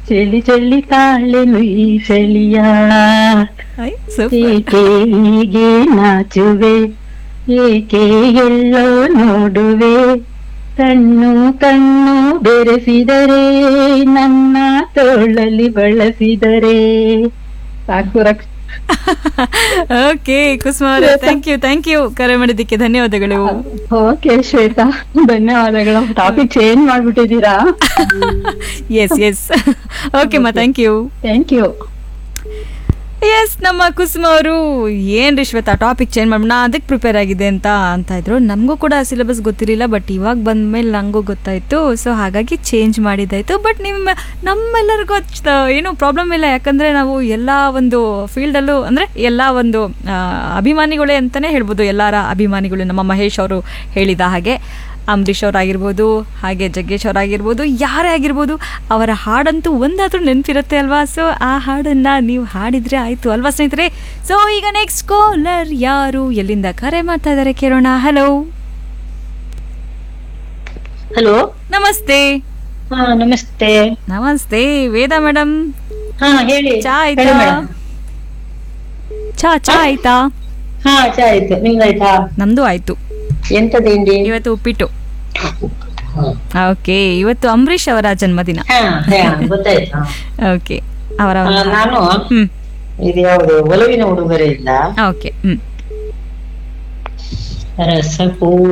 ಚಳಿ ಚಳಿ ತಾಳೆನು ಈ ಚಳಿಯ ಐ, ಸೂಪರ್ ಏಕೆ ಹೀಗೆ ನಾಚುವೆ ಏಕೆ ಎಲ್ಲೋ ನೋಡುವೆ ಕಣ್ಣು ಕಣ್ಣು ಬೆರೆಸಿದರೆ ನನ್ನ ತೋಳಲ್ಲಿ ಬಳಸಿದರೆ ಸಾಕು ರಕ್ಷ ಓಕೆ ಕುಸುಮ ಅವರೇ ಥ್ಯಾಂಕ್ ಯು ಥ್ಯಾಂಕ್ ಯು ಕರೆ ಮಾಡಿದ್ದಕ್ಕೆ ಧನ್ಯವಾದಗಳು ಓಕೆ ಶ್ವೇತಾ ಧನ್ಯವಾದಗಳು ಟಾಪಿಕ್ ಚೇಂಜ್ ಮಾಡ್ಬಿಟ್ಟಿದ್ದೀರಾ ಎಸ್ ಎಸ್ ಓಕೆ ಮಾ thank you thank you yes ನಮ್ಮ ಕುಸುಮ ಅವರು ಏನ್ರಿ ಶ್ವೇತಾ ಟಾಪಿಕ್ ಚೇಂಜ್ ಮಾಡಿ ನಾ ಅದಕ್ಕೆ ಪ್ರಿಪೇರ್ ಆಗಿದೆ ಅಂತ ಅಂತ ಇದ್ರು ನಮಗೂ ಕೂಡ ಸಿಲೆಬಸ್ ಗೊತ್ತಿರಲಿಲ್ಲ ಬಟ್ ಇವಾಗ ಬಂದ್ಮೇಲೆ ನನಗೂ ಗೊತ್ತಾಯ್ತು ಸೊ ಹಾಗಾಗಿ ಚೇಂಜ್ ಮಾಡಿದ್ದಾಯ್ತು ಬಟ್ ನಿಮ್ಮ ನಮ್ಮೆಲ್ಲರಿಗೂ ಅಚ್- ಏನೂ ಪ್ರಾಬ್ಲಮ್ ಇಲ್ಲ ಯಾಕಂದ್ರೆ ನಾವು ಎಲ್ಲ ಒಂದು ಫೀಲ್ಡಲ್ಲೂ ಅಂದರೆ ಎಲ್ಲ ಒಂದು ಆ, ಅಭಿಮಾನಿಗಳೇ ಅಂತಲೇ ಹೇಳ್ಬೋದು ಎಲ್ಲರ ಅಭಿಮಾನಿಗಳು ನಮ್ಮ ಮಹೇಶ್ ಅವರು ಹೇಳಿದ ಹಾಗೆ ಅಂಬರೀಷ್ ಅವರಾಗಿರ್ಬೋದು ಹಾಗೆ ಜಗ್ಗೇಶ್ ಅವರಾಗಿರ್ಬೋದು ಯಾರೇ ಆಗಿರ್ಬೋದು ಅವರ ಹಾಡಂತೂ ಒಂದಾದ್ರೂ ನೆನಪಿರುತ್ತೆ ಅಲ್ವಾ ಸೊ ಆ ಹಾಡನ್ನ ನೀವು ಹಾಡಿದ್ರೆ ಆಯ್ತು ಅಲ್ವಾ ಸ್ನೇಹಿತರೆ ಸೊ ಈಗ ನೆಕ್ಸ್ಟ್ ಕಾಲರ್ ಯಾರು ಎಲ್ಲಿಂದ ಕರೆ ಮಾಡ್ತಾ ಇದ್ದಾರೆ ಕೇಳೋಣ ಹಲೋ ಹಲೋ ನಮಸ್ತೆ ಹಾ ನಮಸ್ತೆ ನಮಸ್ತೆ ವೇದ ಮೇಡಮ್ ಹಾ ಹೇಳಿ ಚಾ ಹೇಳಿ ಆಯ್ತಾ ಮೇಡಮ್. ಚಾ ಚಾ ಆಯ್ತಾ ಹಾ ಚಾ ಆಯ್ತು ನಿಮ್ದಾಯ್ತಾ ನಮ್ದು ಆಯ್ತು ಎಂತ ತಿಂಡಿ ಇವತ್ತು ಉಪ್ಪಿಟ್ಟು ಓಕೆ ಇವತ್ತು ಅಂಬರೀಷ್ ಅವರ ಜನ್ಮದಿನ ಹಾ ಹಾ, ಗೊತ್ತಾಯ್ತು ಓಕೆ ಅವರ ಆ, ಒಂದು- ನಾನು ಹ್ಮ್ ಇದು ಯಾವುದು ಒಲವಿನ ಉಡುಗೊರೆ ಇಲ್ಲ ಓಕೆ ಹ್ಮ್ ರಸಪೂ